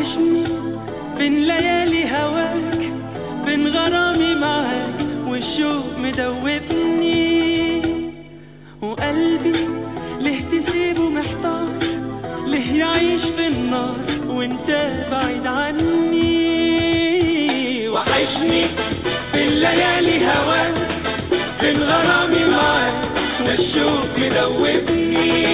وحشني فين ليالي هواك فين غرامي معاك والشوق مدوبني وقلبي ليه تسيبه محتار ليه يعيش في النار وانت بعيد عني وحشني في الليالي هواك فين غرامي معاك والشوق مدوبني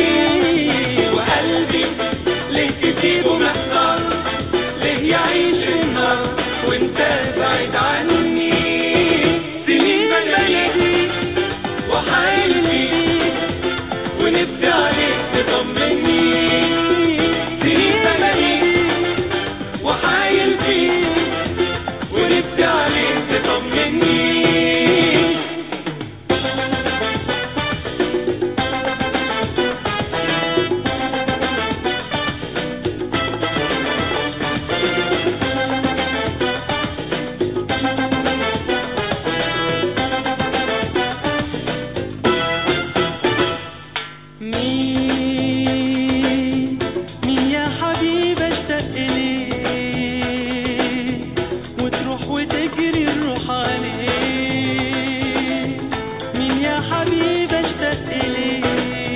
وقلبي ليه تسيبه محتار ليه يعيش في النار وانت بعيد عني سنين بناديك وحايل فيك ونفسي عليك تطمني سنين بناديك وحايل فيك ونفسي عليك تطمني مين مين يا حبيب اشتاق ليه وتروح وتجري الروح عليه مين يا حبيب اشتاق ليه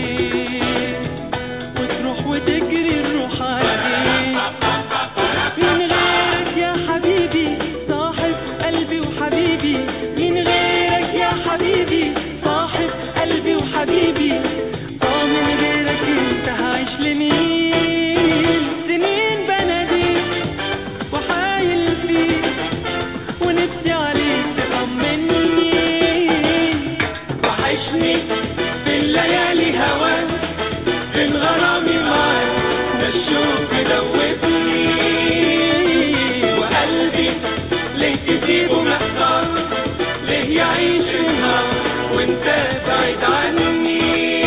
وتروح وتجري الروح عليه من غيرك يا حبيبي صاحب قلبي وحبيبي من غيرك يا حبيبي صاحب قلبي وحبيبي اه من غيرك انت هعيش لمين سنين بناديك وحايل فيك ونفسي عليك تطمني وحشني في الليالي هواك فين غرامي معاك ده الشوق مدوبني وقلبي ليه تسيبه محتار ليه يعيش النار وانت بعيد عني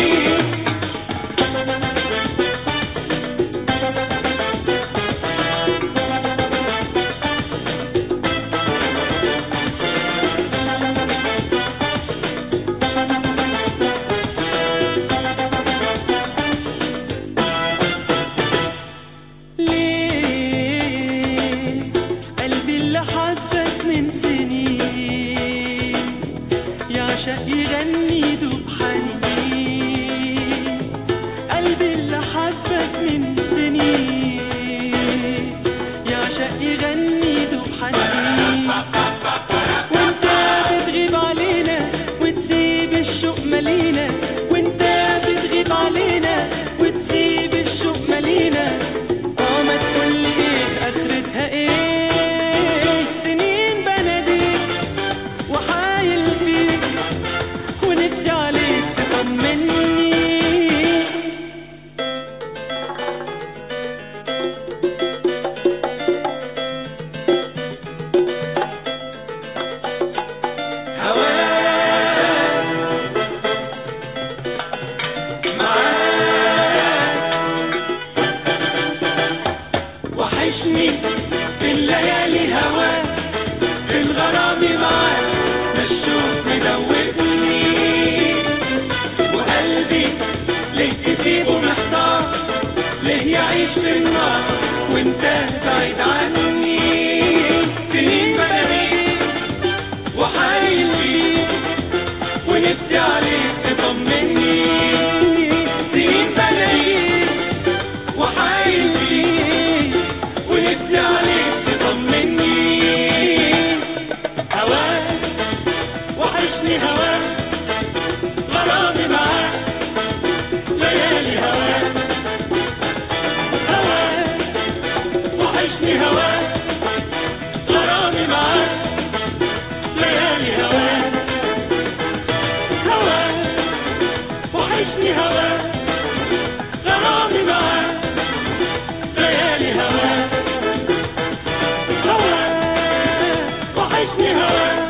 ليه قلبي اللي حبك من سنين يعشق يغني دوب حنين قلبي اللي حبك من سنين يعشق يغني دوب حنين وانت بتغيب علينا وتسيب الشوق مالينا وانت بتغيب علينا وتسيب الشوق مالينا اه ما تقولي ايه اخرتها ايه سنين بناديك وحايل فيك ونفسي عليك تطمني هواك معاك وحشني في الليالي هواك في الغرام معاك ده الشوق مدوبني وقلبي ليه تسيبه محتار ليه يعيش في النار وانت بعيد عني سنين بناديك وحايل فيك ونفسي عليك تطمني سنين بناديك وحايل فيك ونفسي عليك تطمني هواك وحشني هواك غرامي معاك ليالي هواك هواك وحشني هواك غرامي معاك ليالي هواك هواك وحشني هواك غرامي معاك ليالي هواك هواك وحشني هواك